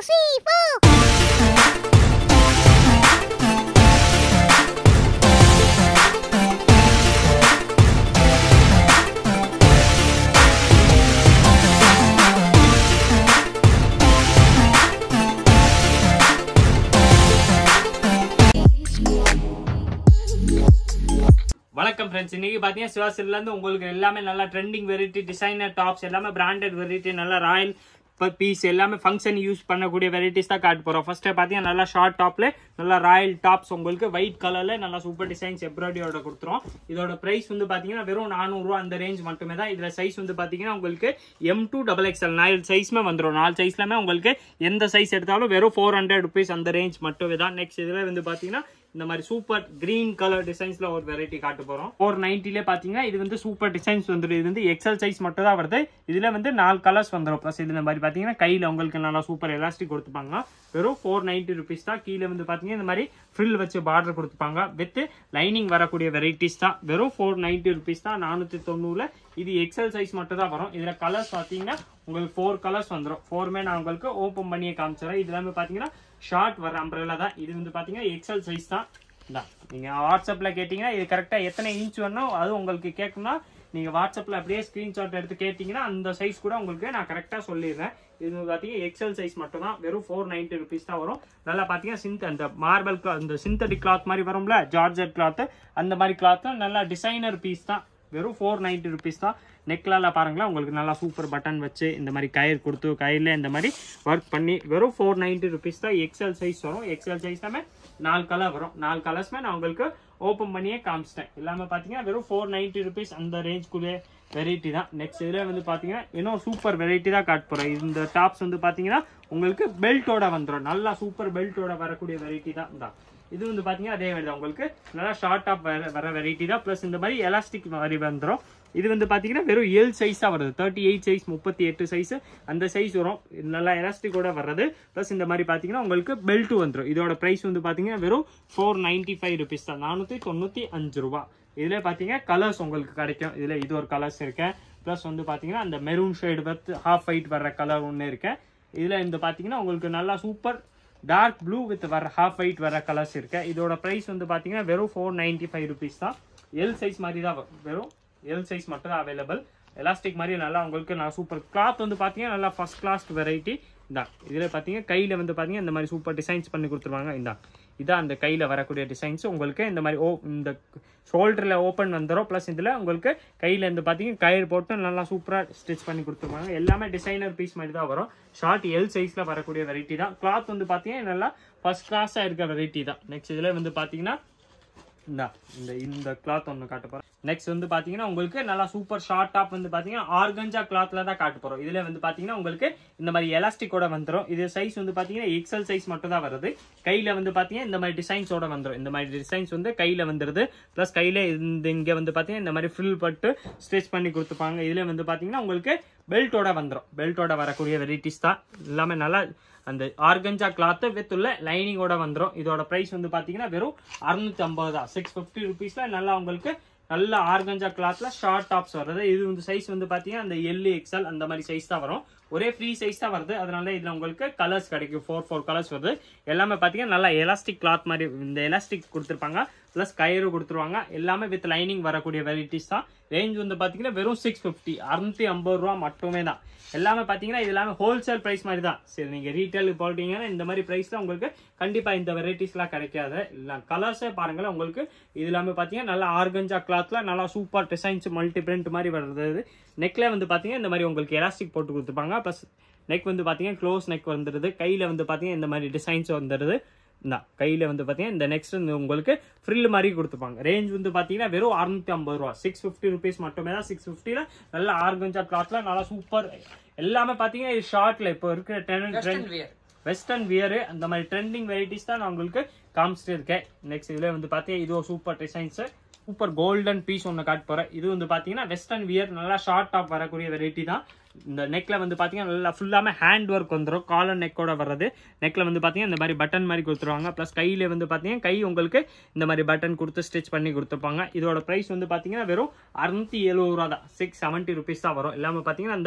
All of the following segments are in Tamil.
three, four. வணக்கம் ஃப்ரெண்ட்ஸ் இன்னைக்கு பார்த்தீங்கன்னா சிவாசில இருந்து உங்களுக்கு எல்லாமே நல்லா ட்ரெண்டிங் வெரைட்டி டிசைனர் டாப்ஸ் எல்லாமே பிராண்டட் வெரைட்டி நல்லா ராயல் பீஸ் எல்லாமே ஃபங்க்ஷன் யூஸ் பண்ணக்கூடிய வெரைட்டிஸ் தான் காட்ட போறோம் ஃபர்ஸ்ட் பார்த்தீங்கன்னா நல்லா ஷார்ட் டாப்ல நல்லா ராயல் டாப்ஸ் உங்களுக்கு ஒயிட் கலர்ல நல்லா சூப்பர் டிசைன்ஸ் எப்ராய்டியோட கொடுத்துரும் இதோட பிரைஸ் வந்து பாத்தீங்கன்னா வெறும் 400 ரூபா அந்த ரேஞ்ச் மட்டுமே தான் இதுல சைஸ் வந்து பாத்தீங்கன்னா உங்களுக்கு எம் டூ டபுள் எக்ஸ்எல் நாலு சைஸ்மே வந்துடும் நாலு சைஸ்லமே உங்களுக்கு எந்த சைஸ் எடுத்தாலும் வெறும் ஃபோர் ஹண்ட்ரட் ருபீஸ் அந்த ரேஞ்ச் மட்டுமே தான் நெக்ஸ்ட் இதுல வந்து பாத்தீங்கன்னா இந்த மாதிரி சூப்பர் கிரீன் கலர் டிசைன்ஸ்ல ஒரு வெரைட்டி காட்ட போறோம் ஃபோர் நைன்டிலே பாத்தீங்கன்னா இது வந்து சூப்பர் டிசைன்ஸ் வந்துடும் இது வந்து எக்ஸல் சைஸ் மட்டும் தான் வருது இதுல வந்து நாலு கலர்ஸ் வந்துடும் ப்ளஸ் இது இந்த மாதிரி பாத்தீங்கன்னா கையில உங்களுக்கு நல்லா சூப்பர் எலாஸ்டிக் கொடுத்துப்பாங்க வெறும் ஃபோர் நைன்டி ருபீஸ் தான் கீழே வந்து பாத்தீங்கன்னா இந்த மாதிரி ஃப்ரில் வச்சு பார்டர் கொடுத்துப்பாங்க வித் லைனிங் வரக்கூடிய வெரைட்டிஸ் தான் வெறும் ஃபோர் நைன்டி ருபீஸ் தான் நானூத்தி தொண்ணூறுல இது எக்ஸல் சைஸ் மட்டும் தான் வரும் இதுல கலர்ஸ் பாத்தீங்கன்னா உங்களுக்கு ஃபோர் கலர்ஸ் வந்துடும் ஃபோருமே நான் உங்களுக்கு ஓப்பன் பண்ணியே காமிச்சிடறேன் இது எல்லாமே பாத்தீங்கன்னா ஷார்ட் வர அம்பரேலா தான் இது வந்து பாத்தீங்கன்னா எக்ஸல் சைஸ் தான் இதான் நீங்க வாட்ஸ்அப்ல கேட்டீங்கன்னா இது கரெக்டா எத்தனை இன்ச் வேணும் அது உங்களுக்கு கேட்கணும்னா நீங்க வாட்ஸ்அப்ல அப்படியே ஸ்கிரீன்ஷாட் எடுத்து கேட்டீங்கன்னா அந்த சைஸ் கூட உங்களுக்கு நான் கரெக்டா சொல்லிடுறேன் இது வந்து பாத்தீங்கன்னா எக்ஸல் சைஸ் மட்டும் தான் வெறும் ஃபோர் நைன்டி ருபீஸ் தான் வரும் நல்லா பாத்தீங்கன்னா சிந்த் அந்த மார்பல் அந்த சிந்தட்டிக் கிளாத் மாதிரி வரும்ல ஜார்ஜெட் கிளாத் அந்த மாதிரி கிளாத் நல்லா டிசைனர் பீஸ் தான் வெறும் ஃபோர் நைன்டி ருபீஸ் தான் நெக்லால பாருங்களேன் உங்களுக்கு நல்லா சூப்பர் பட்டன் வச்சு இந்த மாதிரி கயிறு கொடுத்து கயிறில் இந்த மாதிரி ஒர்க் பண்ணி வெறும் ஃபோர் நைன்டி ருபீஸ் தான் எக்ஸல் சைஸ் வரும் எக்ஸல் சைஸ்லாமே நாலு கலர் வரும் நாலு கலர்ஸ்மே நான் உங்களுக்கு ஓப்பன் பண்ணியே காமிச்சிட்டேன் எல்லாமே பார்த்தீங்கன்னா வெறும் ஃபோர் நைன்டி ருபீஸ் அந்த ரேஞ்ச்குள்ளே வெரைட்டி தான் நெக்ஸ்ட் இதில் வந்து பார்த்தீங்கன்னா இன்னும் சூப்பர் வெரைட்டி தான் காட்ட போகிறேன் இந்த டாப்ஸ் வந்து பார்த்தீங்கன்னா உங்களுக்கு பெல்ட்டோட வந்துடும் நல்லா சூப்பர் பெல்ட்டோட வரக்கூடிய வெரைட்டி தான் தான் இது வந்து பாத்தீங்கன்னா அதே மாதிரி தான் உங்களுக்கு நல்லா ஷார்ட் ஆப் வர வர வெரைட்டி தான் ப்ளஸ் இந்த மாதிரி எலாஸ்டிக் மாதிரி வந்துடும் இது வந்து பாத்தீங்கன்னா வெறும் ஏழு சைஸா வருது தேர்ட்டி எயிட் சைஸ் முப்பத்தி எட்டு சைஸ் அந்த சைஸ் வரும் இது நல்லா எலாஸ்டிக்கோட வர்றது ப்ளஸ் இந்த மாதிரி பாத்தீங்கன்னா உங்களுக்கு பெல்ட் வந்துடும் இதோட பிரைஸ் வந்து பாத்தீங்கன்னா வெறும் ஃபோர் நைன்டி ஃபைவ் ருபீஸ் தான் நானூத்தி தொண்ணூத்தி அஞ்சு ரூபா இதுல பாத்தீங்கன்னா கலர்ஸ் உங்களுக்கு கிடைக்கும் இதுல இது ஒரு கலர்ஸ் இருக்கேன் ப்ளஸ் வந்து பாத்தீங்கன்னா அந்த maroon shade with half white வர்ற கலர் ஒன்று இருக்கேன் இதுல இந்த பாத்தீங்கன்னா உங்களுக்கு நல்லா சூப்பர் டார்க் ப்ளூ வித் வர ஹாஃப் ஒயிட் வர கலர்ஸ் இருக்கு இதோட பிரைஸ் வந்து பாத்தீங்கன்னா வெறும் ஃபோர் நைன்டி ஃபைவ் ருபீஸ் தான் எல் சைஸ் மாதிரி தான் வரும் வெறும் எல் சைஸ் மட்டும் தான் அவைலபிள் எலாஸ்டிக் மாதிரி நல்லா உங்களுக்கு நல்லா சூப்பர் கிளாத் வந்து பாத்தீங்கன்னா நல்லா ஃபர்ஸ்ட் கிளாஸ் வெரைட்டி இதான் இதுல பாத்தீங்கன்னா கையில வந்து பாத்தீங்கன்னா இந்த மாதிரி சூப்பர் டிசைன்ஸ் பண்ணி கொடுத்துருவாங்க இதான் இதான் அந்த கையில வரக்கூடிய டிசைன்ஸ் உங்களுக்கு இந்த மாதிரி ஓ இந்த ஷோல்டர்ல ஓப்பன் வந்துடும் ப்ளஸ் இதுல உங்களுக்கு கையில இருந்து பாத்தீங்கன்னா கயிறு போட்டு நல்லா சூப்பரா ஸ்டிச் பண்ணி கொடுத்துருவாங்க எல்லாமே டிசைனர் பீஸ் மாதிரி தான் வரும் ஷார்ட் எல் சைஸ்ல வரக்கூடிய வெரைட்டி தான் கிளாத் வந்து பாத்தீங்கன்னா நல்லா ஃபர்ஸ்ட் கிளாஸா இருக்க வெரைட்டி தான் நெக்ஸ்ட் இதுல வந்து பாத்தீங்கன்னா இந்த இந்த இந்த கிளாத் ஒன்று காட்ட போறேன் நெக்ஸ்ட் வந்து பாத்தீங்கன்னா உங்களுக்கு நல்லா சூப்பர் ஷார்ட் டாப் வந்து பாத்தீங்கன்னா ஆர்கஞ்சா கிளாத்ல தான் காட்ட போறோம் இதுல வந்து பாத்தீங்கன்னா உங்களுக்கு இந்த மாதிரி எலாஸ்டிக்கோட வந்துடும் இது சைஸ் வந்து பாத்தீங்கன்னா எக்ஸல் சைஸ் மட்டும் தான் வருது கையில வந்து பாத்தீங்கன்னா இந்த மாதிரி டிசைன்ஸோட வந்துடும் இந்த மாதிரி டிசைன்ஸ் வந்து கையில வந்துருது பிளஸ் கையில இந்த இங்க வந்து பாத்தீங்கன்னா இந்த மாதிரி ஃபில் பட்டு ஸ்டிச் பண்ணி கொடுத்துப்பாங்க இதுல வந்து பாத்தீங்கன்னா உங்களுக்கு பெல்ட்டோட வந்துடும் பெல்ட்டோட வரக்கூடிய வெரைட்டிஸ் தான் எல்லாமே நல்லா அந்த ஆர்கஞ்சா கிளாத் வித் உள்ள லைனிங்கோட வந்துடும் இதோட பிரைஸ் வந்து பாத்தீங்கன்னா வெறும் அறுநூத்தி ஐம்பது தான் சிக்ஸ் ஃபிஃப்டி ருபீஸ்ல நல்லா உங்களுக்கு நல்ல ஆர்கஞ்சா கிளாத்ல ஷார்ட் டாப்ஸ் வருது இது வந்து சைஸ் வந்து பாத்தீங்கன்னா அந்த எல் எக்ஸ்எல் அந்த மாதிரி சைஸ் தான் வரும் ஒரே ஃப்ரீ சைஸ் தான் வருது அதனால இதுல உங்களுக்கு கலர்ஸ் கிடைக்கும் ஃபோர் ஃபோர் கலர்ஸ் வருது எல்லாமே பாத்தீங்கன்னா நல்லா எலாஸ்டிக் கிளாத் மாதிரி இந்த எலாஸ்டிக் கொடுத்துருப்பாங்க பிளஸ் கயிறு கொடுத்துருவாங்க எல்லாமே வித் லைனிங் வரக்கூடிய வெரைட்டிஸ் தான் ரேஞ்ச் வந்து பாத்தீங்கன்னா வெறும் சிக்ஸ் ஃபிஃப்டி அறுநூத்தி ஐம்பது ரூபா மட்டுமே தான் எல்லாமே பாத்தீங்கன்னா இது எல்லாமே ஹோல்சேல் பிரைஸ் மாதிரி தான் சரி நீங்க ரீட்டைல் போட்டீங்கன்னா இந்த மாதிரி பிரைஸ்ல உங்களுக்கு கண்டிப்பா இந்த வெரைட்டிஸ் எல்லாம் கிடைக்காது இல்ல கலர்ஸே பாருங்களேன் உங்களுக்கு இது எல்லாமே பாத்தீங்கன்னா நல்லா ஆர்கஞ்சா கிளாத்ல நல்லா சூப்பர் டிசைன்ஸ் மல்டி பிரிண்ட் மாதிரி வருது நெக்ல வந்து பாத்தீங்கன்னா இந்த மாதிரி உங்களுக்கு எலாஸ்டிக் போட்டு கொடுத்துருப்பாங்க ப்ளஸ் நெக் வந்து பாத்தீங்கன்னா க்ளோஸ் நெக் வந்துருது கையில வந்து பாத்தீங்கன்னா இந்த மாதிரி டிசைன்ஸ் வந்துருது இந்த கையில வந்து பாத்தீங்கன்னா இந்த நெக்ஸ்ட் வந்து உங்களுக்கு ஃப்ரில் மாதிரி கொடுத்துப்பாங்க ரேஞ்ச் வந்து பாத்தீங்கன்னா வெறும் அறுநூத்தி ஐம்பது ரூபா சிக்ஸ் ஃபிஃப்டி ருபீஸ் மட்டுமே தான் சிக்ஸ் ஃபிஃப்டில நல்ல ஆர்கஞ்சா கிளாத்ல நல்லா சூப்பர் எல்லாமே பாத்தீங்கன்னா இது ஷார்ட்ல இப்போ இருக்கிற ட்ரெண்ட் வெஸ்டர்ன் வியர் அந்த மாதிரி ட்ரெண்டிங் வெரைட்டிஸ் தான் நான் உங்களுக்கு காமிச்சிட்டு இருக்கேன் நெக்ஸ்ட் இதுல வந்து பாத்தீங்கன்னா இது ஒரு super designs super golden piece ஒன்று காட்ட போறேன் இது வந்து பாத்தீங்கன்னா வெஸ்டர்ன் வியர் நல்லா ஷார்ட் டாப் வரக்கூடிய வெரைட்டி தான் இந்த நெக்ல வந்து பாத்தீங்கன்னா நல்லா ஃபுல்லாமே ஹேண்ட் ஒர்க் வந்துடும் காலர் நெக்கோட வர்றது நெக்ல வந்து பாத்தீங்கன்னா இந்த மாதிரி பட்டன் மாதிரி கொடுத்துருவாங்க ப்ளஸ் கையில வந்து பாத்தீங்கன்னா கை உங்களுக்கு இந்த மாதிரி பட்டன் கொடுத்து ஸ்டிச் பண்ணி கொடுத்துருப்பாங்க இதோட பிரைஸ் வந்து பாத்தீங்கன்னா வெறும் அறுநூத்தி எழுபது ரூபா தான் சிக்ஸ் செவன்ட்டி ருபீஸ் தான் வரும் எல்லாமே பாத்தீங்கன்னா இந்த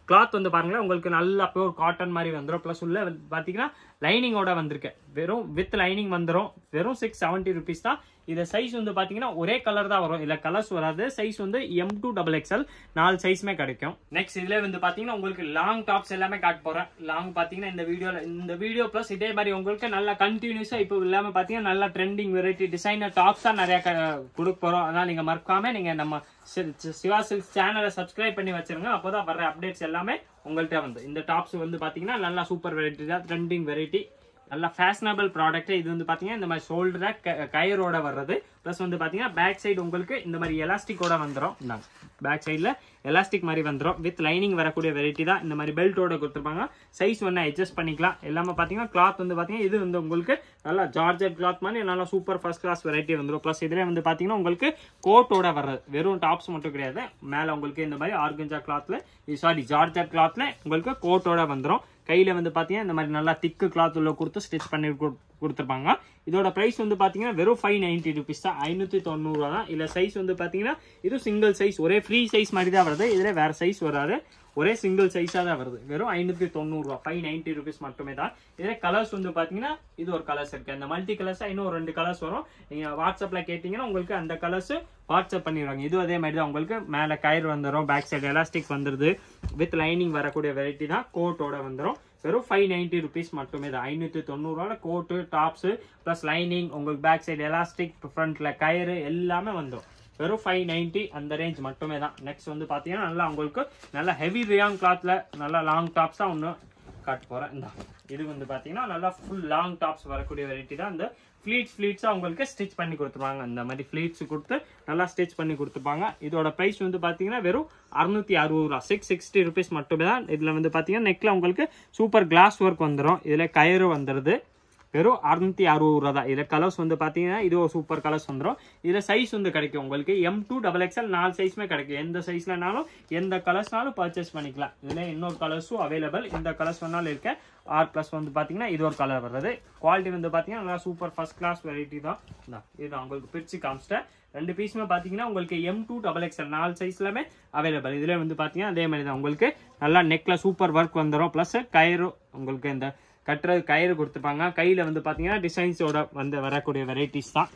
கிளாத் வந்து பாருங்களேன் உங்களுக்கு நல்ல பியூர் காட்டன் மாதிரி வந்துடும் ப்ளஸ் உள்ள வந்து பார்த்தீங்கன்னா லைனிங்கோட வந்திருக்கு வெறும் வித் லைனிங் வந்துடும் வெறும் சிக்ஸ் செவன்ட்டி ருபீஸ் தான் இது சைஸ் வந்து பார்த்தீங்கன்னா ஒரே கலர் தான் வரும் இல்லை கலர்ஸ் வராது சைஸ் வந்து எம் டூ டபுள் எக்ஸ்எல் நாலு சைஸ்மே கிடைக்கும் நெக்ஸ்ட் இதுல வந்து பார்த்தீங்கன்னா உங்களுக்கு லாங் டாப்ஸ் எல்லாமே காட்ட போறேன் லாங் பார்த்தீங்கன்னா இந்த வீடியோல இந்த வீடியோ ப்ளஸ் இதே மாதிரி உங்களுக்கு நல்லா கண்டினியூஸா இப்போ இல்லாம பார்த்தீங்கன்னா நல்லா ட்ரெண்டிங் வெரைட்டி டிசைனர் டாப்ஸ் தான் நிறைய க- கொடுக்க போறோம் அதனால நீங்க மறக்காம நீங்க நம்ம சி- சி- சிவா சில்க் சேனலை சப்ஸ்கிரைப் பண்ணி வச்சிருங்க அப்போதான் வர அப்டேட்ஸ் எல்லாமே உங்கள்கிட்ட வந்து இந்த டாப்ஸ் வந்து பாத்தீங்கன்னா நல்லா சூப்பர் வெரைட்டி தான் ட்ரெண்டிங் வெரைட்டி நல்லா ஃபேஷனபிள் ப்ராடக்ட் இது வந்து பாத்தீங்கன்னா இந்த மாதிரி ஷோல்டர கயரோட வர்றது ப்ளஸ் வந்து பாத்தீங்கன்னா பேக் சைடு உங்களுக்கு இந்த மாதிரி எலாஸ்டிக்கோட வந்துடும் இந்தாங்க பேக் சைடில் எலாஸ்டிக் மாதிரி வந்துடும் வித் லைனிங் வரக்கூடிய வெரைட்டி தான் இந்த மாதிரி பெல்ட்டோட கொடுத்துருப்பாங்க சைஸ் ஒன்று அட்ஜஸ்ட் பண்ணிக்கலாம் எல்லாமே பார்த்தீங்கன்னா கிளாத் வந்து பார்த்தீங்கன்னா இது வந்து உங்களுக்கு நல்லா ஜார்ஜட் கிளாத் மாதிரி நல்லா சூப்பர் ஃபர்ஸ்ட் கிளாஸ் வெரைட்டி வந்துடும் ப்ளஸ் இதில் வந்து பார்த்தீங்கன்னா உங்களுக்கு கோட்டோட வர்றது வெறும் டாப்ஸ் மட்டும் கிடையாது மேலே உங்களுக்கு இந்த மாதிரி ஆர்கஞ்சா கிளாத்ல சாரி ஜார்ஜட் கிளாத்ல உங்களுக்கு கோட்டோட வந்துடும் கையில வந்து பாத்தீங்கன்னா இந்த மாதிரி நல்லா திக்கு கிளாத் உள்ள கொடுத்து ஸ்டிச் பண்ணி கொடு- கொடுத்துருப்பாங்க இதோட பிரைஸ் வந்து பாத்தீங்கன்னா வெறும் ஃபைவ் நைன்டி ருபீஸ் தான் ஐநூத்தி தொண்ணூறுவா தான் இல்ல சைஸ் வந்து பாத்தீங்கன்னா இது சிங்கிள் சைஸ் ஒரே ஃப்ரீ சைஸ் மாதிரி தான் வருது இதுல வேற சைஸ் வராது ஒரே சிங்கிள் சைஸா தான் வருது வெறும் ஐநூத்தி தொண்ணூறுவா ஃபைவ் நைன்டி ருபீஸ் மட்டுமே தான் இதுல கலர்ஸ் வந்து பாத்தீங்கன்னா இது ஒரு கலர்ஸ் இருக்கு அந்த மல்டி கலர்ஸா இன்னும் ஒரு ரெண்டு கலர்ஸ் வரும் நீங்க வாட்ஸ்அப்ல கேட்டீங்கன்னா உங்களுக்கு அந்த கலர்ஸ் வாட்ஸ்அப் பண்ணிடுவாங்க இது அதே மாதிரி தான் உங்களுக்கு மேல கயிறு வந்துடும் பேக் சைடு எலாஸ்டிக் வந்துருது வித் லைனிங் வரக்கூடிய வெரைட்டி தான் கோட்டோட வந்துடும் வெறும் ஃபைவ் நைன்டி ருபீஸ் மட்டுமே தான் ஐநூற்றி தொண்ணூறுவால கோட்டு டாப்ஸு ப்ளஸ் லைனிங் உங்களுக்கு பேக் சைடு எலாஸ்டிக் ஃப்ரண்ட்ல கயிறு எல்லாமே வந்துடும் வெறும் ஃபைவ் நைன்ட்டி அந்த ரேஞ்ச் மட்டுமே தான் நெக்ஸ்ட் வந்து பார்த்தீங்கன்னா நல்லா உங்களுக்கு நல்லா ஹெவி ரியான் கிளாத்ல நல்லா லாங் டாப்ஸ் தான் ஒன்று காட்ட போகிறேன் இந்த இது வந்து பார்த்தீங்கன்னா நல்லா ஃபுல் லாங் டாப்ஸ் வரக்கூடிய வெரைட்டி தான் இந்த ஃப்ளீட்ஸ் ஃப்ளீட்ஸாக உங்களுக்கு ஸ்டிச் பண்ணி கொடுத்துருவாங்க இந்த மாதிரி ஃப்ளீட்ஸ் கொடுத்து நல்லா ஸ்டிச் பண்ணி கொடுத்துருப்பாங்க இதோட ப்ரைஸ் வந்து பார்த்தீங்கன்னா வெறும் அறுநூத்தி அறுபது ரூபா சிக்ஸ் சிக்ஸ்டி ருபீஸ் மட்டுமே தான் இதில் வந்து பார்த்தீங்கன்னா நெக்கில் உங்களுக்கு சூப்பர் கிளாஸ் ஒர்க் வந்துடும் இதில் கயிறு வந்துடுது வெறும் அறுநூத்தி அறுபது ரூபா தான் இதில் கலர்ஸ் வந்து பார்த்தீங்கன்னா இது ஒரு சூப்பர் கலர்ஸ் வந்துடும் இதில் சைஸ் வந்து கிடைக்கும் உங்களுக்கு எம் டூ டபுள் எக்ஸ்எல் நாலு சைஸுமே கிடைக்கும் எந்த சைஸ்லனாலும் எந்த கலர்ஸ்னாலும் பர்ச்சேஸ் பண்ணிக்கலாம் இதில் இன்னொரு கலர்ஸும் அவைலபிள் இந்த கலர்ஸ் வேணாலும் இருக்கு ஆர் ப்ளஸ் வந்து பார்த்தீங்கன்னா இது ஒரு கலர் வருது குவாலிட்டி வந்து பார்த்தீங்கன்னா நல்லா சூப்பர் ஃபர்ஸ்ட் கிளாஸ் வெரைட்டி தான் இந்தா, இது உங்களுக்கு பிரிச்சு காமிச்சிட்டேன் ரெண்டு பீஸுமே பார்த்தீங்கன்னா உங்களுக்கு எம் டூ டபுள் எக்ஸ்எல் நாலு சைஸ்லாமே அவைலபிள் இதில் வந்து பார்த்தீங்கன்னா அதே மாதிரி தான் உங்களுக்கு நல்லா நெக்கில் சூப்பர் ஒர்க் வந்துடும் ப்ளஸ் கயிறு உங்களுக்கு இந்த கட்டுறது கயிறு கொடுத்துருப்பாங்க கையில் வந்து பார்த்தீங்கன்னா டிசைன்ஸோட வந்து வரக்கூடிய வெரைட்டிஸ் தான்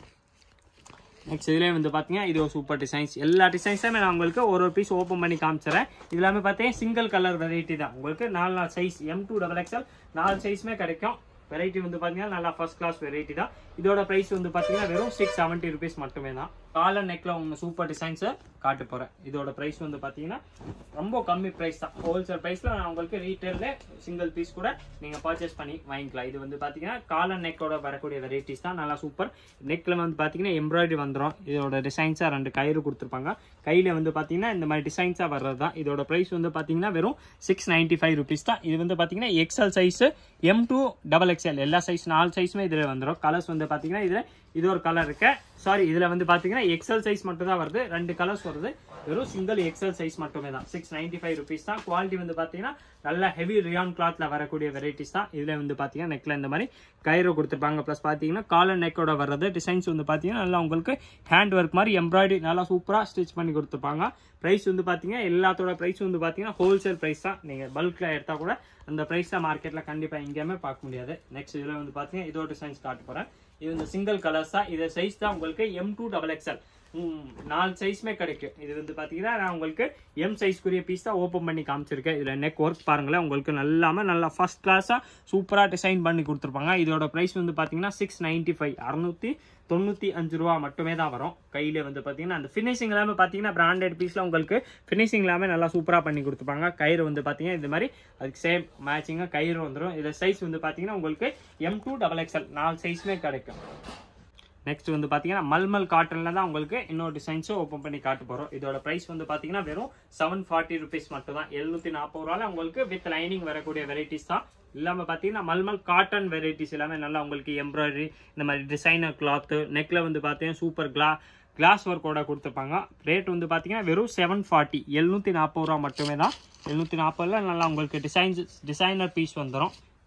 நெக்ஸ்ட் இதுலேயே வந்து பார்த்தீங்கன்னா இது ஒரு சூப்பர் டிசைன்ஸ் எல்லா டிசைன்ஸுமே நான் உங்களுக்கு ஒரு ஒரு பீஸ் ஓப்பன் பண்ணி காமிச்சிடறேன் இது எல்லாமே பார்த்தீங்கன்னா சிங்கிள் கலர் வெரைட்டி தான் உங்களுக்கு நாலு நாலு size M to double XL நாலு சைஸுமே கிடைக்கும் வெரைட்டி வந்து பார்த்தீங்கன்னா நல்லா ஃபர்ஸ்ட் கிளாஸ் வெரைட்டி தான் இதோட ப்ரைஸ் வந்து பார்த்தீங்கன்னா வெறும் சிக்ஸ் செவன்ட்டி ருபீஸ் மட்டுமே தான் காலர் நெக்கில் உங்க சூப்பர் டிசைன்ஸை காட்ட போகிறேன் இதோட ப்ரைஸ் வந்து பார்த்தீங்கன்னா ரொம்ப கம்மி ப்ரைஸ் தான் ஹோல்சேல் ப்ரைஸில் நான் உங்களுக்கு ரீட்டெயிலில் சிங்கிள் பீஸ் கூட நீங்கள் பர்ச்சேஸ் பண்ணி வாங்கிக்கலாம் இது வந்து பார்த்தீங்கன்னா காலர் நெக்கோட வரக்கூடிய வெரைட்டிஸ் தான் நல்லா சூப்பர் நெக்கில் வந்து பார்த்தீங்கன்னா எம்ப்ராய்டரி வந்துடும் இதோட டிசைன்ஸாக ரெண்டு கயிறு கொடுத்துருப்பாங்க கையில் வந்து பார்த்தீங்கன்னா இந்த மாதிரி டிசைன்ஸாக வர்றது தான் இதோட ப்ரைஸ் வந்து பார்த்தீங்கன்னா வெறும் சிக்ஸ் நைன்ட்டி ஃபைவ் ருபீஸ் தான் இது வந்து பார்த்தீங்கன்னா XL size M to double XL எல்லா சைஸ் நாலு சைஸுமே இதில் வந்துடும் கலர்ஸ் வந்து பார்த்தீங்கன்னா இதில் இது ஒரு கலர் இருக்கு சாரி இதுல வந்து பாத்தீங்கன்னா எக்ஸல் சைஸ் மட்டும் தான் வருது ரெண்டு கலர்ஸ் வருது வெறும் சிங்கிள் எக்ஸல் சைஸ் மட்டுமே தான் சிக்ஸ் நைன்டி ஃபைவ் ருபீஸ் தான் குவாலிட்டி வந்து பாத்தீங்கன்னா நல்ல ஹெவி ரியான் கிளாத்ல வரக்கூடிய வெரைட்டிஸ் தான் இதுல வந்து பாத்தீங்கன்னா நெக்ல இந்த மாதிரி கயிறு கொடுத்துருப்பாங்க ப்ளஸ் பாத்தீங்கன்னா காலர் நெக்கோட வர்றது டிசைன்ஸ் வந்து பாத்தீங்கன்னா நல்லா உங்களுக்கு ஹேண்ட் ஒர்க் மாதிரி எம்ப்ராய்டரி நல்லா சூப்பரா ஸ்டிச் பண்ணி கொடுத்துருப்பாங்க பிரைஸ் வந்து பாத்தீங்கன்னா எல்லாத்தோட பிரைஸ் வந்து பாத்தீங்கன்னா ஹோல்சேல் பிரைஸ் தான் நீங்க பல்க்ல எடுத்தா கூட அந்த பிரைஸ் தான் மார்க்கெட்ல கண்டிப்பா எங்கேயுமே பார்க்க முடியாது நெக்ஸ்ட் இதுல வந்து பாத்தீங்கன்னா இதோட டிசைன்ஸ் காட்ட போறேன் இது இந்த சிங்கிள் கலர்ஸ் தான் இது சைஸ் தான் உங்களுக்கு எம் டூ டபுள் எக்ஸ்எல் நாலு சைஸ்மே கிடைக்கும் இது வந்து பாத்தீங்கன்னா நான் உங்களுக்கு எம் சைஸ்க்குரிய பீஸ் தான் ஓப்பன் பண்ணி காமிச்சிருக்கேன் இதுல நெக் ஒர்க் பாருங்களேன் உங்களுக்கு நல்லாம நல்லா ஃபர்ஸ்ட் கிளாஸா சூப்பரா டிசைன் பண்ணி கொடுத்துருப்பாங்க இதோட பிரைஸ் வந்து பாத்தீங்கன்னா சிக்ஸ் நைன்டி ஃபைவ் அறுநூத்தி தொண்ணூத்தி அஞ்சு ரூபா மட்டுமே தான் வரும் கையில வந்து பாத்தீங்கன்னா அந்த ஃபினிஷிங் எல்லாமே பாத்தீங்கன்னா பிராண்டட் பீஸ்ல உங்களுக்கு ஃபினிஷிங் எல்லாமே நல்லா சூப்பரா பண்ணி கொடுத்துருப்பாங்க கயிறு வந்து பாத்தீங்கன்னா இது மாதிரி அதுக்கு சேம் மேட்சிங்கா கயிறு வந்துடும் இதுல சைஸ் வந்து பாத்தீங்கன்னா உங்களுக்கு எம் டூ டபுள் எக்ஸ்எல் நாலு சைஸ்மே கிடைக்கும் நெக்ஸ்ட் வந்து பாத்தீங்கன்னா மல்மல் காட்டன்ல தான் உங்களுக்கு இன்னொரு டிசைன்ஸும் ஓப்பன் பண்ணி காட்ட போறோம் இதோட பிரைஸ் வந்து பாத்தீங்கன்னா வெறும் செவன் ஃபார்ட்டி ருபீஸ் மட்டும் தான் எழுநூத்தி நாற்பது ரூபால உங்களுக்கு வித் லைனிங் வரக்கூடிய வெரைட்டிஸ் தான் இல்லாம பாத்தீங்கன்னா மல்மல் காட்டன் வெரைட்டிஸ் எல்லாமே நல்லா உங்களுக்கு எம்ப்ராய்டரி இந்த மாதிரி டிசைனர் கிளாத் நெக்ல வந்து பாத்தீங்கன்னா சூப்பர் கிளா கிளாஸ் ஒர்க்கோட கொடுத்துருப்பாங்க ரேட் வந்து பாத்தீங்கன்னா வெறும் செவன் ஃபார்ட்டி எழுநூத்தி நாற்பது ரூபா மட்டுமே தான் எழுநூத்தி நாற்பதுல நல்லா உங்களுக்கு டிசைன்ஸ் டிசைனர் பீஸ் வந்துடும்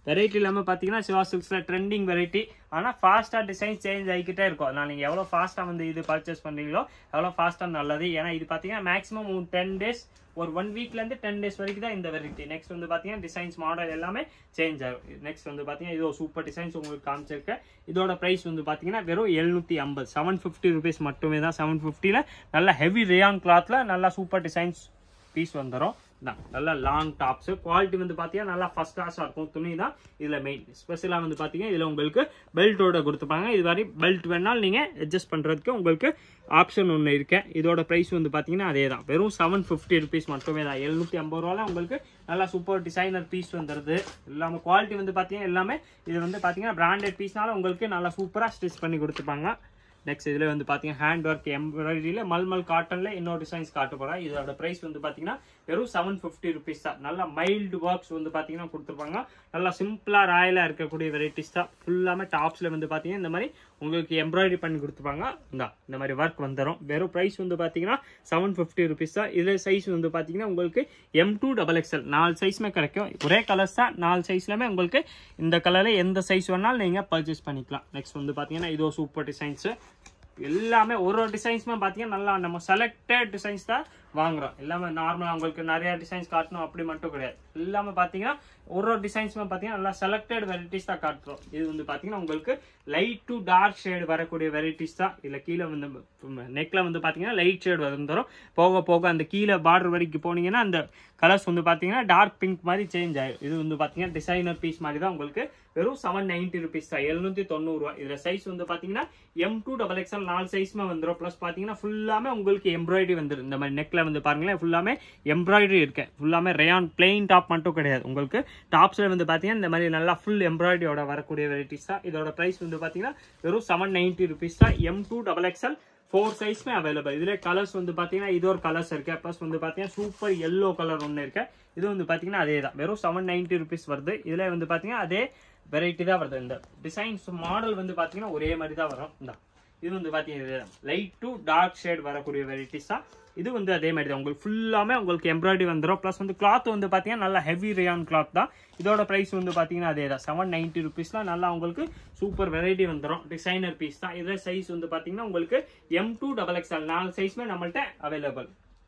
வெரைட்டி இல்லாமல் பார்த்தீங்கன்னா சிவா சில்க்ஸில் ட்ரெண்டிங் வெரைட்டி ஆனால் ஃபாஸ்ட்டாக டிசைன் சேஞ்ச் ஆகிக்கிட்டே இருக்கும் அதனால் நீங்கள் எவ்வளோ ஃபாஸ்ட்டாக வந்து இது பர்ச்சேஸ் பண்ணுறீங்களோ எவ்வளோ ஃபாஸ்ட்டாக நல்லது ஏன்னா இது பார்த்தீங்கன்னா மேக்ஸிமம் டென் டேஸ் ஒரு ஒன் வீக்லேருந்து டென் டேஸ் வரைக்கும் தான் இந்த வெரைட்டி நெக்ஸ்ட் வந்து பார்த்தீங்கன்னா டிசைன்ஸ் மாடல் எல்லாமே சேஞ்ச் ஆகும் நெக்ஸ்ட் வந்து பார்த்தீங்கன்னா இது ஒரு சூப்பர் டிசைன்ஸ் உங்களுக்கு காமிச்சிருக்கேன் இதோட ப்ரைஸ் வந்து பார்த்தீங்கன்னா வெறும் எழுநூற்றி ஐம்பது செவன் ஃபிஃப்டி ருபீஸ் மட்டுமே தான் செவன் ஃபிஃப்டியில் நல்ல ஹெவி ரேயான் கிளாத்தில் நல்லா சூப்பர் டிசைன்ஸ் பீஸ் வந்துடும் தான் நல்லா லாங் டாப்ஸ் குவாலிட்டி வந்து பார்த்தீங்கன்னா நல்லா ஃபர்ஸ்ட் கிளாஸாக இருக்கும் துணி தான் இதில் மெயின் ஸ்பெஷலாக வந்து பார்த்தீங்கன்னா இதில் உங்களுக்கு பெல்ட்டோட கொடுத்துப்பாங்க இது மாதிரி பெல்ட் வேணாலும் நீங்கள் அட்ஜஸ்ட் பண்ணுறதுக்கு உங்களுக்கு ஆப்ஷன் ஒன்று இருக்கு இதோட ப்ரைஸ் வந்து பார்த்தீங்கன்னா அதே தான் வெறும் செவன் ஃபிஃப்டி ருபீஸ் மட்டுமே தான் எழுநூற்றி ஐம்பது ரூபால உங்களுக்கு நல்லா சூப்பர் டிசைனர் பீஸ் வந்துடுது எல்லாமே குவாலிட்டி வந்து பார்த்தீங்கன்னா எல்லாமே இது வந்து பார்த்தீங்கன்னா பிராண்டட் பீஸ்னால உங்களுக்கு நல்லா சூப்பராக ஸ்டிச் பண்ணி கொடுத்துப்பாங்க நெக்ஸ்ட் இதில் வந்து பார்த்தீங்கன்னா ஹேண்ட் ஒர்க் எம்ப்ராய்டரியில் மல்மல் காட்டனில் இன்னொரு டிசைன்ஸ் காட்ட போகிறேன் இதோட ப்ரைஸ் வந்து பார்த்தீங்கன்னா வெறும் செவன் ஃபிஃப்டி ருபீஸ் தான் நல்லா மைல்டு ஒர்க்ஸ் வந்து பார்த்தீங்கன்னா கொடுத்துருப்பாங்க நல்லா சிம்பிளாக ராயலாக இருக்கக்கூடிய வெரைட்டிஸ் தான் ஃபுல்லாமே டாப்ஸில் வந்து பார்த்தீங்கன்னா இந்த மாதிரி உங்களுக்கு எம்ப்ராய்டரி பண்ணி கொடுத்துருப்பாங்க இந்தா இந்த மாதிரி ஒர்க் வந்துடும் வெறும் ப்ரைஸ் வந்து பார்த்தீங்கன்னா செவன் ஃபிஃப்டி ருபீஸ் தான் இதில் சைஸ் வந்து பார்த்தீங்கன்னா உங்களுக்கு எம் டூ டபுள் எக்ஸ்எல் நாலு சைஸுமே கிடைக்கும் ஒரே கலர்ஸ் தான் நாலு சைஸ்லையுமே உங்களுக்கு இந்த கலரில் எந்த சைஸ் வேணாலும் நீங்கள் பர்ச்சேஸ் பண்ணிக்கலாம் நெக்ஸ்ட் வந்து பார்த்தீங்கன்னா இதோ சூப்பர் டிசைன்ஸு எல்லாமே ஒரு ஒரு டிசைன்ஸுமே பார்த்தீங்கன்னா நல்லா நம்ம செலக்டட் டிசைன்ஸ் தான் வாங்குறோம் எல்லாமே நார்மலாக உங்களுக்கு நிறைய டிசைன்ஸ் காட்டணும் அப்படி மட்டும் கிடையாது எல்லாமே பார்த்தீங்கன்னா ஒரு ஒரு டிசைன்ஸுமே பார்த்தீங்கன்னா நல்லா செலக்டட் வெரைட்டிஸ் தான் காட்டுறோம் இது வந்து பார்த்தீங்கன்னா உங்களுக்கு லைட் டு டார்க் ஷேடு வரக்கூடிய வெரைட்டிஸ் தான் இதில் கீழே வந்து நெக்கில் வந்து பார்த்தீங்கன்னா லைட் ஷேடு வந்துடும் போக போக அந்த கீழே பார்டர் வரைக்கும் போனீங்கன்னா அந்த கலர்ஸ் வந்து பார்த்தீங்கன்னா டார்க் பிங்க் மாதிரி சேஞ்ச் ஆகும் இது வந்து பார்த்தீங்கன்னா டிசைனர் பீஸ் மாதிரி தான் உங்களுக்கு வெறும் செவன் நைன்டி ருபீஸ் தான் எழுநூத்தி தொண்ணூறுரூவா இதில் சைஸ் வந்து பார்த்தீங்கன்னா எம் டூ டபுள் எக்ஸ்எல் நாலு சைஸ்மே வந்துடும் ப்ளஸ் பார்த்தீங்கன்னா ஃபுல்லாமே உங்களுக்கு எம்ப்ராய்டரி வந்துடும் இந்த மாதிரி நெக்கில் வந்து பாருங்களேன் ஃபுல்லாமே எம்ப்ராய்டரி இருக்கு ஃபுல்லாமே ரேயான் பிளெயின் டாப் மட்டும் கிடையாது உங்களுக்கு டாப்ஸில் வந்து பார்த்தீங்கன்னா இந்த மாதிரி நல்லா ஃபுல் எம்ப்ராய்டரியோட வரக்கூடிய வெரைட்டிஸ் தான் இதோட ப்ரைஸ் வந்து பார்த்தீங்கன்னா வெறும் செவன் நைன்டி ருபீஸ் தான் M to double XL four சைஸ்மே அவைலபிள் இதுல கலர்ஸ் வந்து பாத்தீங்கன்னா இது ஒரு கலர்ஸ் இருக்கு ப்ளஸ் வந்து பாத்தீங்கன்னா சூப்பர் எல்லோ கலர் ஒன்று இருக்கு இது வந்து பாத்தீங்கன்னா அதே தான் வெறும் செவன் நைன்டி ருபீஸ் வருது இதுல வந்து பாத்தீங்கன்னா அதே வெரைட்டி தான் வருது இந்த டிசைன்ஸ் மாடல் வந்து பாத்தீங்கன்னா ஒரே மாதிரி தான் வரும் இந்த இது வந்து பாத்தீங்கன்னா லைட் டு டார்க் ஷேட் வரக்கூடிய வெரைட்டிஸ் தான் இது வந்து அதே மாதிரி தான் உங்களுக்கு ஃபுல்லாமே உங்களுக்கு எம்ப்ராய்டரி வந்துடும் ப்ளஸ் வந்து கிளாத் வந்து பார்த்தீங்கன்னா நல்லா ஹெவி ரேயான் கிளாத் தான் இதோட ப்ரைஸ் வந்து பார்த்தீங்கன்னா அதே தான் செவன் நைன்ட்டி ருபீஸ்லாம் நல்லா உங்களுக்கு சூப்பர் வெரைட்டி வந்துடும் டிசைனர் பீஸ் தான் இதில் சைஸ் வந்து பார்த்தீங்கன்னா உங்களுக்கு எம் டூ டபுள் எக்ஸ்எல் நாலு சைஸ்மே நம்மள்ட்ட அவைலபிள்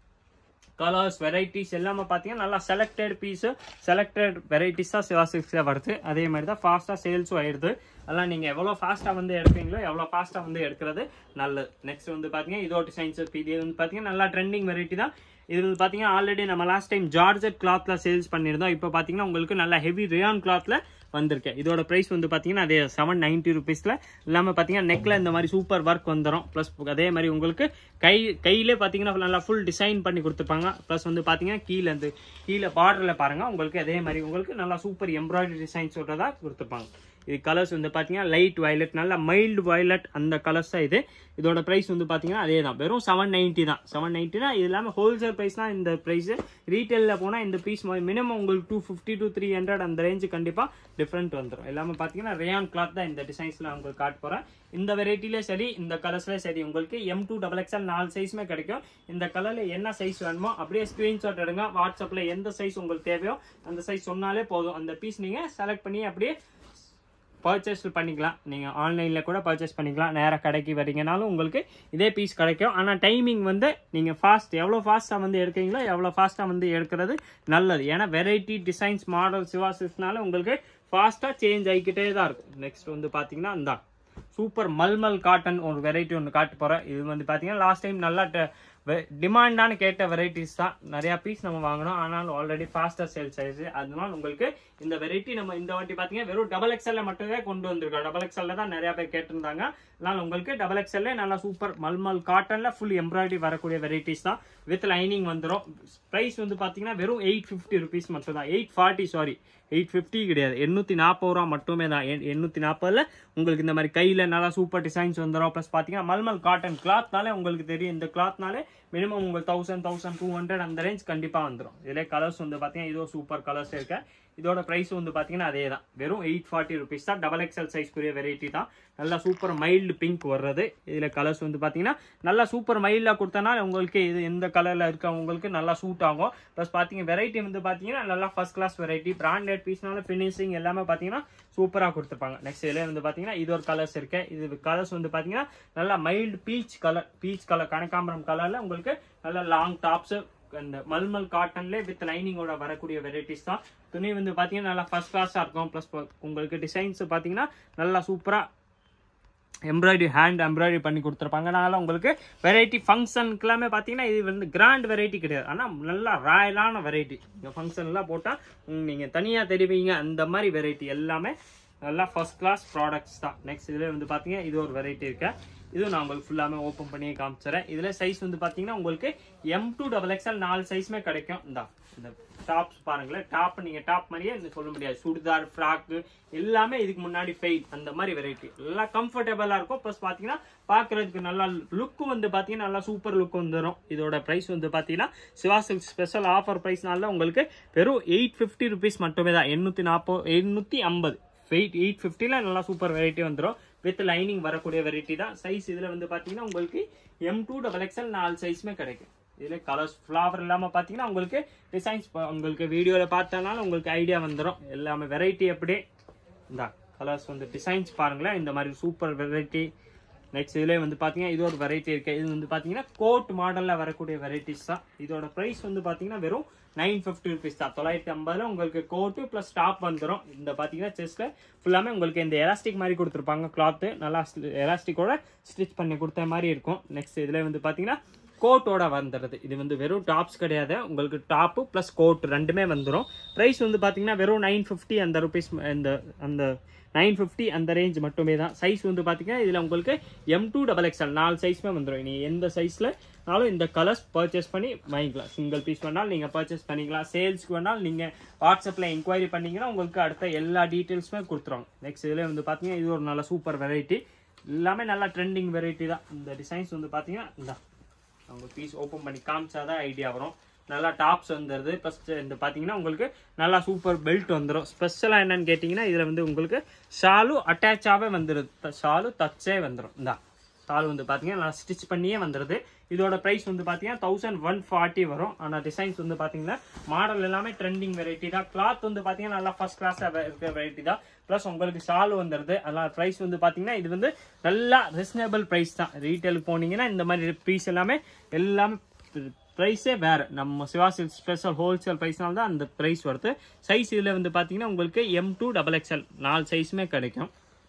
கலர்ஸ் வெரைட்டிஸ் எல்லாமே பார்த்தீங்கன்னா நல்லா செலக்டட் பீஸு செலக்டட் வெரைட்டிஸ் தான் சிவா சிக்ஸில் வருது அதே மாதிரி தான் ஃபாஸ்ட்டாக சேல்ஸும் ஆயிடுது அதெல்லாம் நீங்கள் எவ்வளோ ஃபாஸ்ட்டாக வந்து எடுப்பீங்களோ எவ்வளோ ஃபாஸ்ட்டாக வந்து எடுக்கிறது நல்லது நெக்ஸ்ட் வந்து பார்த்தீங்கன்னா இதோ டிசைன்ஸ் இது வந்து பார்த்தீங்கன்னா நல்லா ட்ரெண்டிங் வெரைட்டி தான் இது வந்து பார்த்தீங்கன்னா ஆல்ரெடி நம்ம லாஸ்ட் டைம் ஜார்ஜெட் கிளாத்தில் சேல்ஸ் பண்ணியிருந்தோம் இப்போ பார்த்தீங்கன்னா உங்களுக்கு நல்லா ஹெவி ரியான் கிளாத்தில் வந்திருக்கு இதோட ப்ரைஸ் வந்து பார்த்தீங்கன்னா அதே செவன் நைன்ட்டி ருபீஸில் இல்லாமல் பார்த்தீங்கன்னா நெக்கில் இந்த மாதிரி சூப்பர் ஒர்க் வந்துடும் ப்ளஸ் அதே மாதிரி உங்களுக்கு கை கையிலே பார்த்தீங்கன்னா நல்லா ஃபுல் டிசைன் பண்ணி கொடுத்துருப்பாங்க ப்ளஸ் வந்து பார்த்தீங்கன்னா கீழே இந்த கீழே பார்டரில் பாருங்கள் உங்களுக்கு அதே மாதிரி உங்களுக்கு நல்லா சூப்பர் எம்ப்ராய்டரி டிசைன்ஸோட தான் கொடுத்துருப்பாங்க இது கலர்ஸ் வந்து பார்த்தீங்கன்னா லைட் வயலட் நல்ல மைல்டு வயலட் அந்த கலர்ஸ் தான் இது இதோட ப்ரைஸ் வந்து பார்த்தீங்கன்னா அதே தான் வெறும் செவன் நைன்ட்டி தான் செவன் நைன்ட்டினா இது இல்லாமல் ஹோல்சேல் ப்ரைஸ் தான் இந்த ப்ரைஸ் ரீட்டெயிலில் போனால் இந்த பீஸ் மினிமம் உங்களுக்கு two fifty two three hundred அந்த ரேஞ்சு கண்டிப்பாக டிஃப்ரெண்ட் வந்துடும் எல்லாமே பார்த்தீங்கன்னா ரேயான் கிளாத் தான் இந்த டிசைன்ஸில் உங்களுக்கு காட்ட போகிறேன் இந்த வெரைட்டிலே சரி இந்த கலர்ஸ்லேயே சரி உங்களுக்கு எம் டூ டபுள் எக்ஸ்எல் நாலு சைஸுமே கிடைக்கும் இந்த கலரில் என்ன சைஸ் வேணுமோ அப்படியே ஸ்க்ரீன்ஷாட் எடுங்க வாட்ஸ்அப்பில் எந்த சைஸ் உங்களுக்கு தேவையோ அந்த சைஸ் சொன்னாலே போதும் அந்த பீஸ் நீங்கள் செலக்ட் பண்ணி அப்படியே பர்ச்சேஸ் பண்ணிக்கலாம் நீங்கள் ஆன்லைனில் கூட பர்ச்சேஸ் பண்ணிக்கலாம் நேராக கடைக்கு வரீங்கனாலும் உங்களுக்கு இதே பீஸ் கிடைக்கும் ஆனால் டைமிங் வந்து நீங்கள் ஃபாஸ்ட் எவ்வளோ ஃபாஸ்ட்டாக வந்து எடுக்கிறீங்களோ எவ்வளோ ஃபாஸ்ட்டாக வந்து எடுக்கிறது நல்லது ஏன்னா வெரைட்டி டிசைன்ஸ் மாடல் சிவாசிஸ்னால உங்களுக்கு ஃபாஸ்ட்டாக சேஞ்ச் ஆகிக்கிட்டே தான் இருக்கும் நெக்ஸ்ட் வந்து பார்த்தீங்கன்னா இந்த சூப்பர் மல்மல் காட்டன் ஒரு வெரைட்டி ஒன்று காட்ட போகிறேன் இது வந்து பார்த்தீங்கன்னா லாஸ்ட் டைம் நல்லா டிமாண்டான கேட்ட வெரைட்டிஸ் தான் நிறையா பீஸ் நம்ம வாங்கினோம் ஆனாலும் ஆல்ரெடி ஃபாஸ்ட்டாக சேல்ஸ் ஆயிடுச்சு அதனால உங்களுக்கு இந்த வெரைட்டி நம்ம இந்த வாட்டி பார்த்தீங்கன்னா வெறும் டபுள் எக்ஸ்எல்ல மட்டுமே கொண்டு வந்திருக்கோம் டபுள் எக்ஸ்எல்ல தான் நிறைய பேர் கேட்டிருந்தாங்க அதனால உங்களுக்கு டபுள் எக்ஸ்எல்ல நல்லா சூப்பர் மல்மல் காட்டன்ல ஃபுல் எம்ப்ராய்டரி வரக்கூடிய வெரைட்டிஸ் தான் வித் லைனிங் வந்துடும் ப்ரைஸ் வந்து பார்த்தீங்கன்னா வெறும் எயிட் ஃபிஃப்டி ருபீஸ் மட்டும் தான் eight forty sorry eight fifty கிடையாது எண்ணூற்றி நாற்பது ரூபா மட்டுமே தான் எண்ணூற்றி நாற்பதுல உங்களுக்கு இந்த மாதிரி கையில் நல்லா சூப்பர் டிசைன்ஸ் வந்துடும் ப்ளஸ் பார்த்தீங்கன்னா மல்மல் காட்டன் கிளாத்னாலே உங்களுக்கு தெரியும் இந்த கிளாத்னாலே மினிமம் உங்களுக்கு தௌசண்ட் தௌசண்ட் டூ ஹண்ட்ரட் அந்த ரேஞ்ச் கண்டிப்பாக வந்துடும் இதிலே கலர்ஸ் வந்து பார்த்தீங்கன்னா இதோ சூப்பர் கலர்ஸ் இருக்கு இதோட பிரைஸ் வந்து பாத்தீங்கன்னா அதே தான் வெறும் எயிட் ஃபார்ட்டி ருபீஸ் தான் டபுள் எக்ஸ்எல் சைஸ்க்குரிய வெரைட்டி தான் நல்லா சூப்பர் மைல்டு பிங்க் வர்றது இதுல கலர்ஸ் வந்து பாத்தீங்கன்னா நல்லா சூப்பர் மைல்டாக கொடுத்தனா உங்களுக்கு இது எந்த கலர்ல இருக்கவங்களுக்கு நல்லா சூட் ஆகும் ப்ளஸ் பாத்தீங்க வெரைட்டி வந்து பாத்தீங்கன்னா நல்லா ஃபர்ஸ்ட் கிளாஸ் வெரைட்டி பிராண்டட் பீஸ்னால ஃபினிஷிங் எல்லாமே பாத்தீங்கன்னா சூப்பரா கொடுத்துருப்பாங்க நெக்ஸ்ட் இதுல வந்து பாத்தீங்கன்னா இது ஒரு கலர்ஸ் இருக்கு இது கலர்ஸ் வந்து பாத்தீங்கன்னா நல்லா mild peach colour peach colour கனகாம்பரம் கலர்ல உங்களுக்கு நல்லா லாங் டாப்ஸ் அந்த மல்மல் காட்டன்ல வித் லைனிங்கோட வரக்கூடிய வெரைட்டிஸ் தான் துணி வந்து பாத்தீங்கன்னா நல்லா ஃபர்ஸ்ட் கிளாஸா இருக்கும் ப்ளஸ் உங்களுக்கு டிசைன்ஸ் பாத்தீங்கன்னா நல்லா சூப்பரா எம்ப்ராய்டரி ஹேண்ட் எம்ப்ராய்டரி பண்ணி கொடுத்துருப்பாங்க அதனால உங்களுக்கு வெரைட்டி ஃபங்க்ஷனுக்கு எல்லாமே பார்த்தீங்கன்னா இது வந்து கிராண்ட் வெரைட்டி கிடையாது ஆனால் நல்லா ராயலான வெரைட்டி இந்த ஃபங்க்ஷன்லாம் போட்டால் நீங்கள் தனியாக தெரிவிங்க அந்த மாதிரி வெரைட்டி எல்லாமே நல்லா ஃபர்ஸ்ட் கிளாஸ் ப்ராடக்ட்ஸ் தான் நெக்ஸ்ட் இதில் வந்து பார்த்தீங்கன்னா இது ஒரு வெரைட்டி இருக்கு இதுவும் நான் உங்களுக்கு ஃபுல்லாமே ஓப்பன் பண்ணி காமிச்சிடறேன் இதில் சைஸ் வந்து பார்த்தீங்கன்னா உங்களுக்கு எம் டூ டபுள் எக்ஸ்எல் நாலு சைஸுமே கிடைக்கும் இந்தா இந்த டாப்ஸ் பாருங்களேன் டாப் நீங்க டாப் மாதிரியே இந்த சொல்ல முடியாது சுடிதார் ஃப்ராக்கு எல்லாமே இதுக்கு முன்னாடி ஃபெயில் அந்த மாதிரி வெரைட்டி எல்லாம் கம்ஃபர்டபுளா இருக்கும் ப்ளஸ் பாத்தீங்கன்னா பாக்குறதுக்கு நல்லா லுக் வந்து பாத்தீங்கன்னா நல்லா சூப்பர் லுக் வந்துடும் இதோட பிரைஸ் வந்து பாத்தீங்கன்னா சிவாசில் ஸ்பெஷல் ஆஃபர் பிரைஸ்னால உங்களுக்கு வெறும் எயிட் ஃபிஃப்டி ருபீஸ் மட்டுமே தான் எண்ணூத்தி நாற்பது எண்ணூத்தி ஐம்பது எயிட் எயிட் ஃபிஃப்டியில் நல்லா சூப்பர் வெரைட்டி வந்துடும் வித் லைனிங் வரக்கூடிய வெரைட்டி தான் சைஸ் இதில் வந்து பார்த்தீங்கன்னா உங்களுக்கு எம் டூ டபுள் எக்ஸ்எல் நாலு சைஸுமே கிடைக்கும் இதில் கலர்ஸ் ஃப்ளவர் இல்லாமல் பார்த்தீங்கன்னா உங்களுக்கு டிசைன்ஸ் உங்களுக்கு வீடியோவில் பார்த்தனால உங்களுக்கு ஐடியா வந்துடும் எல்லாமே வெரைட்டி அப்படியே இந்த கலர்ஸ் வந்து டிசைன்ஸ் பாருங்களேன் இந்த மாதிரி சூப்பர் வெரைட்டி நெக்ஸ்ட் இதுலேயே வந்து பார்த்தீங்கன்னா இது ஒரு வெரைட்டி இருக்கு இது வந்து பார்த்தீங்கன்னா கோட் மாடலில் வரக்கூடிய வெரைட்டிஸ் தான் இதோட ப்ரைஸ் வந்து பார்த்தீங்கன்னா வெறும் நைன் ஃபிஃப்டி ருபீஸ் தான் தொள்ளாயிரத்தி ஐம்பதுல உங்களுக்கு கோட்டு ப்ளஸ் டாப் வந்துடும் இந்த பார்த்தீங்கன்னா செஸ்ட்ல ஃபுல்லாமே உங்களுக்கு இந்த எலாஸ்டிக் மாதிரி கொடுத்துருப்பாங்க கிளாத்து நல்லா எலாஸ்டிக்கோட ஸ்டிச் பண்ணி கொடுத்த மாதிரி இருக்கும் நெக்ஸ்ட் இதில் வந்து பார்த்தீங்கன்னா கோட்டோட வந்துடுது இது வந்து வெறும் டாப்ஸ் கிடையாது உங்களுக்கு டாப்பு ப்ளஸ் கோட் ரெண்டுமே வந்துடும் ப்ரைஸ் வந்து பார்த்தீங்கன்னா வெறும் நைன் ஃபிஃப்டி அந்த ருபீஸ் இந்த அந்த நைன் ஃபிஃப்டி அந்த ரேஞ்ச் மட்டுமே தான் சைஸ் வந்து பார்த்தீங்கன்னா இதில் உங்களுக்கு எம் டூ டபுள் எக்ஸ்எல் நாலு சைஸுமே வந்துடும் நீ எந்த சைஸில்னாலும் இந்த கலர்ஸ் பர்ச்சேஸ் பண்ணி வாங்கிக்கலாம் சிங்கிள் பீஸ் வேணாலும் நீங்கள் பர்ச்சேஸ் பண்ணிக்கலாம் சேல்ஸ்க்கு வேணாலும் நீங்கள் வாட்ஸ்அப்பில் என்கொயரி பண்ணீங்கன்னா உங்களுக்கு அடுத்த எல்லா டீட்டெயில்ஸுமே கொடுத்துருவாங்க நெக்ஸ்ட் இதில் வந்து பார்த்தீங்கன்னா இது ஒரு நல்ல சூப்பர் வெரைட்டி எல்லாமே நல்லா ட்ரெண்டிங் வெரைட்டி தான் இந்த டிசைன்ஸ் வந்து பார்த்தீங்கன்னா இந்த அவங்க பீஸ் ஓப்பன் பண்ணி காமிச்சாதான் ஐடியா வரும் நல்லா டாப்ஸ் வந்துடுது ஃபர்ஸ்ட் இந்த பார்த்தீங்கன்னா உங்களுக்கு நல்லா சூப்பர் பெல்ட் வந்துடும் ஸ்பெஷலாக என்னன்னு கேட்டிங்கன்னா இதில் வந்து உங்களுக்கு ஷாலு அட்டாச்சாகவே வந்துடுது ஷாலு தச்சே வந்துடும் இந்தா ஷால் வந்து பார்த்தீங்கன்னா நல்லா ஸ்டிச் பண்ணியே வந்துடுது இதோட ப்ரைஸ் வந்து பார்த்தீங்கன்னா தௌசண்ட் ஒன் ஃபார்ட்டி வரும் ஆனால் டிசைன்ஸ் வந்து பார்த்தீங்கன்னா மாடல் எல்லாமே ட்ரெண்டிங் வெரைட்டி தான் கிளாத் வந்து பார்த்தீங்கன்னா நல்லா ஃபர்ஸ்ட் கிளாஸாக இருக்கிற வெரைட்டி தான் ப்ளஸ் உங்களுக்கு ஷால் வந்துடுது அதனால் ப்ரைஸ் வந்து பார்த்தீங்கன்னா இது வந்து நல்லா ரீசனபிள் ப்ரைஸ் தான் ரீட்டைலுக்கு போனீங்கன்னா இந்த மாதிரி பீஸ் எல்லாமே எல்லாமே ப்ரைஸே வேற நம்ம சிவாசில் ஸ்பெஷல் ஹோல்சேல் ப்ரைஸ்னால தான் அந்த ப்ரைஸ் வருது சைஸ் இதில் வந்து பார்த்தீங்கன்னா உங்களுக்கு எம் டூ டபுள் எக்ஸ்எல் நாலு சைஸுமே கிடைக்கும்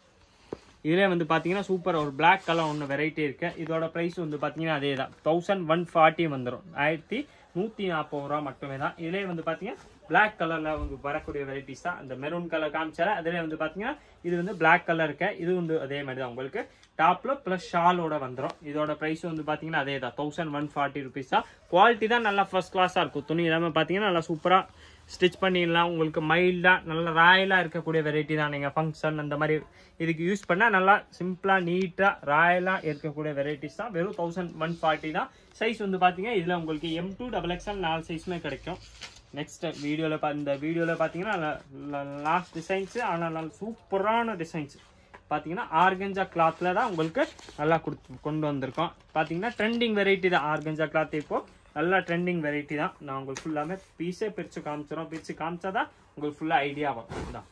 இதிலே வந்து பார்த்தீங்கன்னா சூப்பர் ஒரு Black கலர் ஒன்று வெரைட்டி இருக்கு இதோட ப்ரைஸ் வந்து பார்த்தீங்கன்னா அதே தான் தௌசண்ட் ஒன் ஃபார்ட்டி வந்துடும் ஆயிரத்தி நூற்றி நாற்பது ரூபா மட்டுமே தான் இதிலே வந்து பார்த்தீங்கன்னா Black கலரில் வந்து வரக்கூடிய வெரைட்டிஸ் தான் அந்த மெரூன் கலர் காமிச்சால அதிலே வந்து பார்த்தீங்கன்னா இது வந்து Black கலர் இருக்கு இது வந்து அதே மாதிரி தான் உங்களுக்கு டாப்ல ப்ளஸ் ஷாலோட வந்துடும் இதோட ப்ரைஸ் வந்து பார்த்தீங்கன்னா அதே தான் தௌசண்ட் ஒன் ஃபார்ட்டி ருபீஸ் தான் குவாலிட்டி தான் நல்லா ஃபர்ஸ்ட் கிளாஸாக இருக்கும் துணி எல்லாமே பார்த்தீங்கன்னா நல்லா சூப்பராக ஸ்டிச் பண்ணிடலாம் உங்களுக்கு மைல்டாக நல்ல ராயலாக இருக்கக்கூடிய வெரைட்டி தான் நீங்கள் ஃபங்க்ஷன் அந்த மாதிரி இதுக்கு யூஸ் பண்ணால் நல்லா சிம்பிளாக நீட்டாக ராயலாக இருக்கக்கூடிய வெரைட்டிஸ் தான் வெறும் தௌசண்ட் ஒன் ஃபார்ட்டி தான் சைஸ் வந்து பார்த்தீங்கன்னா இதில் உங்களுக்கு எம் டூ டபுள் எக்ஸ்எல் நாலு சைஸுமே கிடைக்கும் நெக்ஸ்ட் வீடியோவில் பா இந்த வீடியோவில் பார்த்தீங்கன்னா லாஸ்ட் டிசைன்ஸு ஆனால் நல்ல சூப்பரான டிசைன்ஸ் பார்த்தீங்கன்னா ஆர்கஞ்சா கிளாத்தில் தான் உங்களுக்கு நல்லா கொடுத்து கொண்டு வந்திருக்கோம் பார்த்தீங்கன்னா ட்ரெண்டிங் வெரைட்டி தான் ஆர்கஞ்சா கிளாத் இப்போ நல்லா ட்ரெண்டிங் வெரைட்டி தான் நான் உங்களுக்கு ஃபுல்லாமே பீஸே பிரித்து காமிச்சிடும் பிரித்து காமிச்சா தான் உங்களுக்கு ஃபுல்லாக ஐடியா வரும் தான்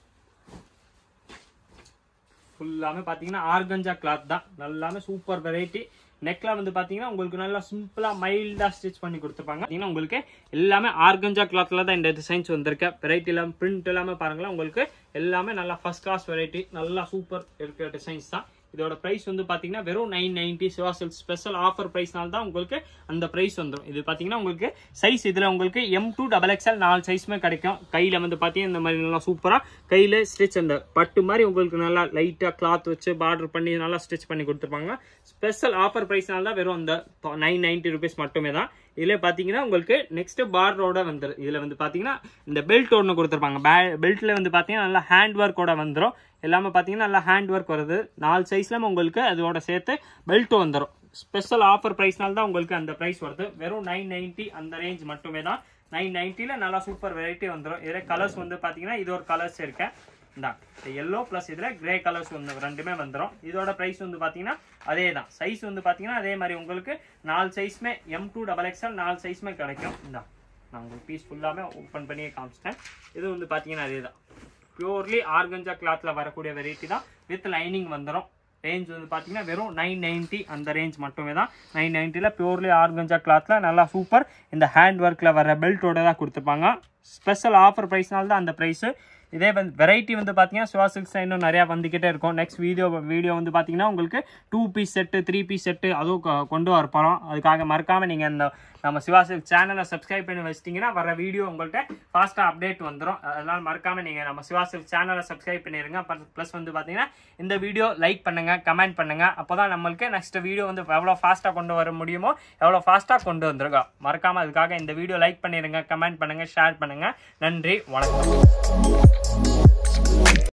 ஃபுல்லாமே பார்த்தீங்கன்னா ஆர்கஞ்சா கிளாத் தான் நல்லாமே சூப்பர் வெரைட்டி நெக்ல வந்து பாத்தீங்கன்னா உங்களுக்கு நல்லா சிம்பிளா மைல்டா ஸ்டிச் பண்ணி கொடுத்துருப்பாங்க பாத்தீங்கன்னா உங்களுக்கு எல்லாமே ஆர்கஞ்சா கிளாத்ல தான் இந்த டிசைன்ஸ் வந்திருக்கு வெரைட்டி எல்லாம் பிரிண்ட் எல்லாமே பாருங்களேன் உங்களுக்கு எல்லாமே நல்லா ஃபர்ஸ்ட் கிளாஸ் வெரைட்டி நல்லா சூப்பர் இருக்கிற டிசைன்ஸ் தான் இதோட பிரைஸ் வந்து பாத்தீங்கன்னா வெறும் நைன் நைன்டி சிவாசல் ஸ்பெஷல் ஆஃபர் பிரைஸ்னால தான் உங்களுக்கு அந்த பிரைஸ் வந்துடும் இது பாத்தீங்கன்னா உங்களுக்கு சைஸ் இதுல உங்களுக்கு எம் டூ டபுள் எக்ஸ்எல் நாலு சைஸுமே கிடைக்கும் கையில வந்து பாத்தீங்கன்னா இந்த மாதிரி நல்லா சூப்பரா கையில ஸ்டிச் அந்த பட்டு மாதிரி உங்களுக்கு நல்லா லைட்டா கிளாத் வச்சு பார்டர் பண்ணி நல்லா ஸ்டிச் பண்ணி கொடுத்துருப்பாங்க ஸ்பெஷல் ஆஃபர் பிரைஸ்னால தான் வெறும் அந்த நைன் நைன்டி ருபீஸ் மட்டுமே தான் இதுல பாத்தீங்கன்னா உங்களுக்கு நெக்ஸ்ட் பார்டரோட வந்துடும் இதுல வந்து பாத்தீங்கன்னா இந்த பெல்ட் ஒன்று கொடுத்துருப்பாங்க பெல்ட்ல வந்து பாத்தீங்கன்னா நல்லா ஹேண்ட் ஒர்க்கோட வந்துடும் எல்லாமே பாத்தீங்கன்னா நல்லா ஹேண்ட் ஒர்க் வருது நாலு சைஸ்ல உங்களுக்கு அதோட சேர்த்து பெல்ட் வந்துடும் ஸ்பெஷல் ஆஃபர் பிரைஸ்னால தான் உங்களுக்கு அந்த பிரைஸ் வருது வெறும் நைன் நைன்டி அந்த ரேஞ்ச் மட்டுமே தான் நைன் நைன்ட்டியில் நல்லா சூப்பர் வெரைட்டி வந்துடும் இதில் கலர்ஸ் வந்து பார்த்தீங்கன்னா இது ஒரு கலர்ஸ் இருக்கேன் இந்தா இந்த எல்லோ ப்ளஸ் இதில் கிரே கலர்ஸ் வந்து ரெண்டுமே வந்துடும் இதோட ப்ரைஸ் வந்து பார்த்தீங்கன்னா அதே தான் சைஸ் வந்து பார்த்தீங்கன்னா அதே மாதிரி உங்களுக்கு நாலு சைஸ்மே எம் டூ டபுள் எக்ஸ்எல் நாலு சைஸ்மே கிடைக்கும் இந்தா நான் உங்களுக்கு பீஸ் ஃபுல்லாமே ஓப்பன் பண்ணியே காமிச்சிட்டேன் இது வந்து பார்த்தீங்கன்னா அதே தான் பியூர்லி ஆர்கஞ்சா கிளாத்தில் வரக்கூடிய வெரைட்டி தான் வித் லைனிங் வந்துடும் ரேஞ்ச் வந்து பார்த்தீங்கன்னா வெறும் நைன் நைன்ட்டி அந்த ரேஞ்ச் மட்டுமே தான் நைன் நைன்ட்டியில் பியூர்லி ஆர்கஞ்சா கிளாத்தில் நல்லா சூப்பர் இந்த ஹேண்ட் ஒர்க்கில் வர பெல்ட்டோட தான் கொடுத்துருப்பாங்க ஸ்பெஷல் ஆஃபர் ப்ரைஸ்னால தான் அந்த ப்ரைஸு இதே வந்து வெரைட்டி வந்து பார்த்தீங்கன்னா சிவா சில்க்ஸ் இன்னும் நிறையா வந்துக்கிட்டே இருக்கும் நெக்ஸ்ட் வீடியோ வீடியோ வந்து பார்த்தீங்கன்னா உங்களுக்கு two piece set three piece set அதுவும் கொ- கொண்டு வர போகிறோம் அதுக்காக மறக்காமல் நீங்கள் இந்த நம்ம சிவா சில்க் சேனலை சப்ஸ்கிரைப் பண்ணி வச்சிட்டிங்கன்னா வர வீடியோ உங்கள்கிட்ட ஃபாஸ்ட்டாக அப்டேட் வந்துடும் அதனால மறக்காமல் நீங்கள் நம்ம சிவா சில்க் சேனலை சப்ஸ்கிரைப் பண்ணிடுங்க ப்ளஸ் வந்து பார்த்தீங்கன்னா இந்த வீடியோ லைக் பண்ணுங்கள் கமெண்ட் பண்ணுங்கள் அப்போ தான் நம்மளுக்கு நெக்ஸ்ட் வீடியோ வந்து எவ்வளோ ஃபாஸ்ட்டாக கொண்டு வர முடியுமோ எவ்வளோ ஃபாஸ்ட்டாக கொண்டு வந்துருக்கோம் மறக்காமல் அதுக்காக இந்த வீடியோ லைக் பண்ணிடுங்க கமெண்ட் பண்ணுங்கள் ஷேர் பண்ணுங்கள் நன்றி வணக்கம்